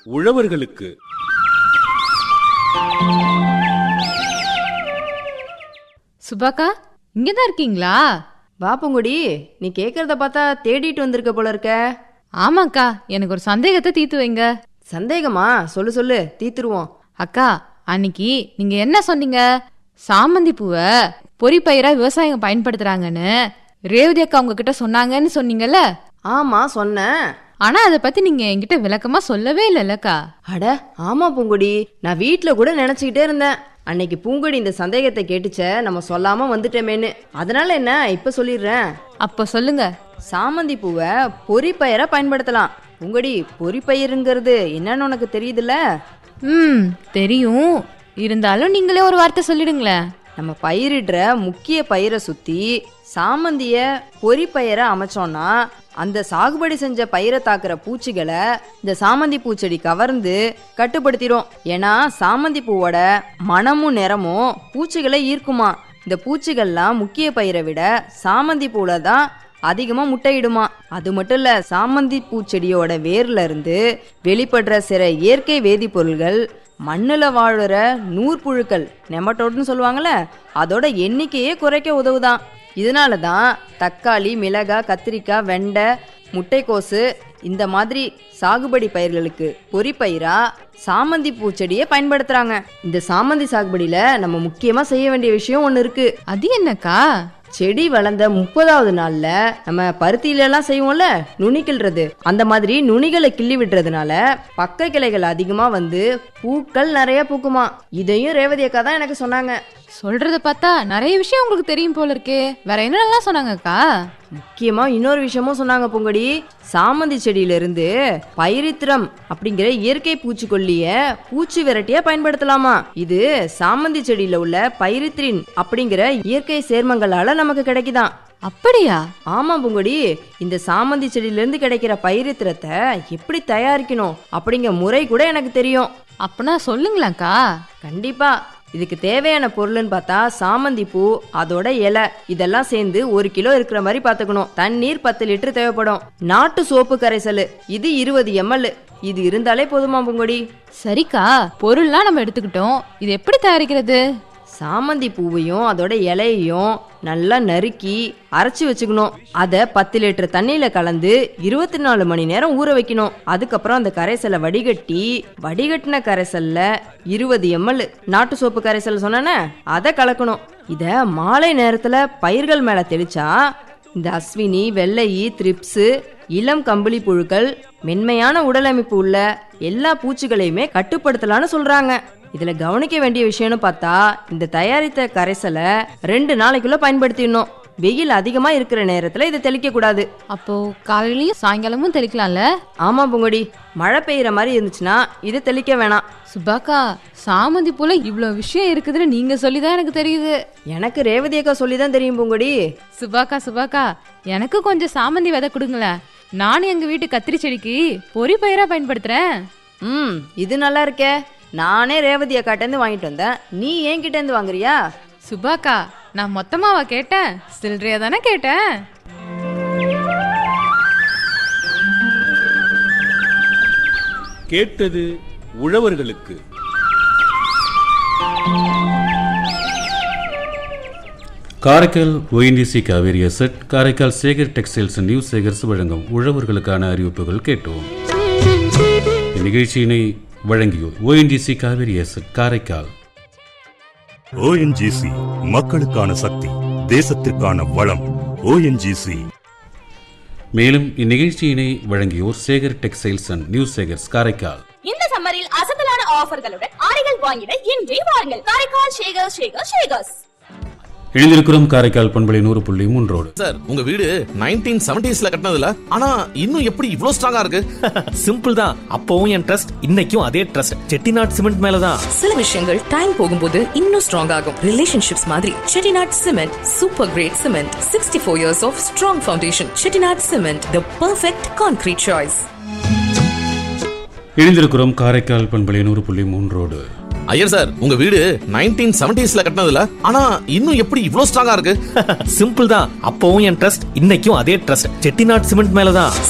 உழவர்களுக்கு சுபாக்கா இங்க தான் இருக்கீங்களா பாப்பங்குடி நீ கேக்குறத பார்த்தா தேடிட்டு வந்திருக்க போல இருக்க ஆமாக்கா எனக்கு ஒரு சந்தேகத்தை தீர்த்து வைங்க சந்தேகமா சொல்லு சொல்லு தீத்துருவோம் அக்கா அன்னைக்கு நீங்க என்ன சொன்னீங்க சாமந்தி பூவை பொறிப்பயிரா விவசாயம் பயன்படுத்துறாங்கன்னு ரேவதி அக்கா உங்ககிட்ட சொன்னாங்கன்னு சொன்னீங்கல்ல ஆமா சொன்னேன் ஆனா அதை பத்தி நீங்க என்கிட்ட விளக்கமா சொல்லவே இல்லைல்லக்கா அட ஆமா பூங்குடி நான் வீட்ல கூட நினைச்சுக்கிட்டே இருந்தேன் அன்னைக்கு பூங்குடி இந்த சந்தேகத்தை கேட்டுச்ச நம்ம சொல்லாம வந்துட்டோமேன்னு அதனால என்ன இப்ப சொல்லிடுறேன் அப்ப சொல்லுங்க சாமந்தி பூவை பொறிப்பயிரா பயன்படுத்தலாம் பூங்குடி பொறிப்பயிருங்கிறது என்னன்னு உனக்கு தெரியுதுல்ல ம் தெரியும் இருந்தாலும் நீங்களே ஒரு வார்த்தை சொல்லிடுங்களேன் நம்ம பயிரிடுற முக்கிய பயிரை சுத்தி சாமந்திய பொறிப்பயிரை அமைச்சோம்னா அந்த சாகுபடி செஞ்ச பயிரை தாக்குற பூச்சிகளை இந்த சாமந்தி பூச்செடி கவர்ந்து கட்டுப்படுத்திடும் ஏன்னா சாமந்தி பூவோட மனமும் நிறமும் பூச்சிகளை ஈர்க்குமா இந்த பூச்சிகள்லாம் முக்கிய பயிரை விட சாமந்தி பூல தான் அதிகமா முட்டையிடுமா அது மட்டும் இல்ல சாமந்தி பூச்செடியோட வேர்ல இருந்து வெளிப்படுற சில இயற்கை வேதிப்பொருள்கள் மண்ணுல வாழுற நூற்புழுக்கள் நெமட்டோட்னு சொல்லுவாங்கல்ல அதோட எண்ணிக்கையே குறைக்க உதவுதான் இதனால தான் தக்காளி மிளகாய் கத்திரிக்காய் வெண்டை முட்டைக்கோசு இந்த மாதிரி சாகுபடி பயிர்களுக்கு பொறிப்பயிரா சாமந்தி பூச்செடியை பயன்படுத்துறாங்க இந்த சாமந்தி சாகுபடியில நம்ம முக்கியமா செய்ய வேண்டிய விஷயம் ஒன்று இருக்கு அது என்னக்கா செடி வளர்ந்த முப்பதாவது நாள்ல நம்ம பருத்தியில எல்லாம் செய்வோம்ல நுனி கிள்றது அந்த மாதிரி நுனிகளை கிள்ளி விடுறதுனால பக்க கிளைகள் அதிகமா வந்து பூக்கள் நிறைய பூக்குமா இதையும் ரேவதி அக்கா தான் எனக்கு சொன்னாங்க சொல்றத பார்த்தா நிறைய விஷயம் உங்களுக்கு தெரியும் போல இருக்கே வேற என்னெல்லாம் சொன்னாங்கக்கா முக்கியமா இன்னொரு விஷயமும் சொன்னாங்க பொங்கடி சாமந்தி செடியில இருந்து பைரித்திரம் அப்படிங்கிற இயற்கை பூச்சிக்கொல்லிய பூச்சி விரட்டியா பயன்படுத்தலாமா இது சாமந்தி செடியில உள்ள பைரித்ரின் அப்படிங்கிற இயற்கை சேர்மங்களால நமக்கு கிடைக்குதாம் அப்படியா ஆமா பூங்கொடி இந்த சாமந்தி செடியில இருந்து கிடைக்கிற பயிரித்திரத்தை எப்படி தயாரிக்கணும் அப்படிங்கிற முறை கூட எனக்கு தெரியும் அப்பனா சொல்லுங்களேன்க்கா கண்டிப்பா இதுக்கு தேவையான பொருள்னு பார்த்தா சாமந்தி பூ அதோட இலை இதெல்லாம் சேர்ந்து ஒரு கிலோ இருக்கிற மாதிரி பார்த்துக்கணும் தண்ணீர் பத்து லிட்டர் தேவைப்படும் நாட்டு சோப்பு கரைசல் இது இருபது எம்எல் இது இருந்தாலே போதுமா பூங்கொடி சரிக்கா பொருள்லாம் நம்ம எடுத்துக்கிட்டோம் இது எப்படி தயாரிக்கிறது சாமந்தி பூவையும் அதோட இலையையும் நல்லா நறுக்கி அரைச்சி வச்சுக்கணும் அதை பத்து லிட்டர் தண்ணியில கலந்து இருபத்தி நாலு மணி நேரம் ஊற வைக்கணும் அதுக்கப்புறம் அந்த கரைசலை வடிகட்டி வடிகட்டின கரைசல்ல இருபது எம்எல் நாட்டு சோப்பு கரைசல் சொன்னேனே அதை கலக்கணும் இத மாலை நேரத்துல பயிர்கள் மேல தெளிச்சா இந்த அஸ்வினி வெள்ளையி த்ரிப்ஸு இளம் கம்பளி புழுக்கள் மென்மையான உடலமைப்பு உள்ள எல்லா பூச்சிகளையுமே கட்டுப்படுத்தலாம்னு சொல்றாங்க இதுல கவனிக்க வேண்டிய விஷயம்னு பார்த்தா இந்த தயாரித்த கரைசலை ரெண்டு நாளைக்குள்ள பயன்படுத்திடணும் வெயில் அதிகமா இருக்கிற நேரத்துல இதை தெளிக்க கூடாது அப்போ காலையிலயும் சாயங்காலமும் தெளிக்கலாம்ல ஆமா பொங்கடி மழை பெய்யுற மாதிரி இருந்துச்சுன்னா இதை தெளிக்க வேணாம் சுபாக்கா சாமந்தி போல இவ்வளோ விஷயம் இருக்குதுன்னு நீங்க சொல்லிதான் எனக்கு தெரியுது எனக்கு ரேவதி அக்கா சொல்லி தான் தெரியும் பொங்கடி சுபாக்கா சுபாக்கா எனக்கு கொஞ்சம் சாமந்தி விதை கொடுங்களேன் நானும் எங்க வீட்டு கத்திரி செடிக்கு பொறி பயிரா பயன்படுத்துறேன் ம் இது நல்லா இருக்கே நானே ரேவதி அக்காட்டேருந்து வாங்கிட்டு வந்தேன் நீ என்கிட்ட இருந்து வாங்குறியா சுபாக்கா நான் மொத்தமாவா கேட்டேன் சில்லறையா தானே கேட்டேன் கேட்டது உழவர்களுக்கு காரைக்கால் ஒயின்டிசி Cauvery asset Karaikal Sekar textiles new Sekars வழங்கும் உழவர்களுக்கான அறிவிப்புகள் கேட்டோம் இந்நிகழ்ச்சியினை வழங்கியோர் ஒயின்டிசி காவேரி அசட் காரைக்கால் ஓஎன்ஜிசி மக்களுக்கான சக்தி தேசத்திற்கான வளம் ஓஎன்ஜிசி மேலும் இந்நிகழ்ச்சியினை வழங்கியோர் Sekar textiles and new Sekars Karaikal இந்த சம்மரில் அசத்தலான ஆஃபர்களுடன் ஆடைகள் வாங்கிட இன்றே வாருங்கள் காரைக்கால் ஷேகர் ஷேகர் ஷேகர்ஸ் இணைந்திருக்கிறோம் காரைக்கால் பண்பலை நூறு புள்ளி மூன்றோடு சார் உங்க வீடு நைன்டீன் செவன்டிஸ்ல கட்டினதுல ஆனா இன்னும் எப்படி இவ்ளோ ஸ்ட்ராங்கா இருக்கு சிம்பிள் தான் அப்பவும் என் ட்ரஸ்ட் இன்னைக்கும் அதே ட்ரஸ்ட் செட்டிநாட் சிமெண்ட் மேலதான் சில விஷயங்கள் டைம் போகும்போது இன்னும் ஸ்ட்ராங் ஆகும் ரிலேஷன்ஷிப்ஸ் மாதிரி Chettinad cement super great cement sixty four years of strong foundation Chettinad cement the perfect concrete choice இணைந்திருக்கிறோம் காரைக்கால் பண்பலை நூறு புள்ளி மூன்றோடு ஐயர் சார் உங்க வீடு நைன்டீன் செவன்டிஸ்ல கட்டினதுல ஆனா இன்னும் எப்படி இவ்ளோ ஸ்ட்ராங்கா இருக்கு சிம்பிள் தான் அப்பவும் என் ட்ரஸ்ட் இன்னைக்கும் அதே ட்ரஸ்ட் செட்டிநாட் சிமெண்ட் மேலதான்